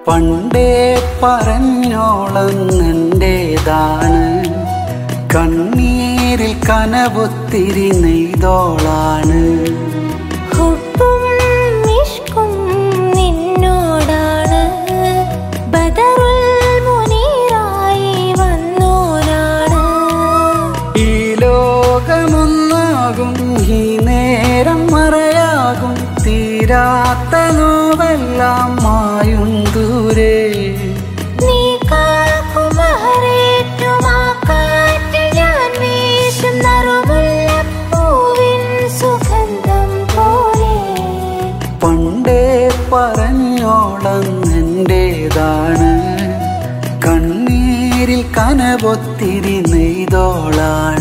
പണ്ടേ പറഞ്ഞോളെന്നെൻ്റേതാണ് കണ്ണീരിൽ കനവൊത്തിരി നെയ്തോളാണ് ഹുബും ഇഷ്കും നിന്നോടാണ് ബദറുൽ മുനീറായി വന്നോനാണ് ഈ ലോകമൊന്നാകും ഈ നേരം മറയാകും തീരാത്ത നോവെല്ലാം മായും ദൂരെ നീ കാക്കുമഹറേറ്റുമാ കാറ്റ് ഞാൻ വീശും നറുമുല്ലപ്പൂവിൻ സുഗന്ധം പോലെ പണ്ടേ പറഞ്ഞോളെന്നെൻ്റേതാണ് കണ്ണീരിൽ കനവൊത്തിരി നെയ്തോളാണ്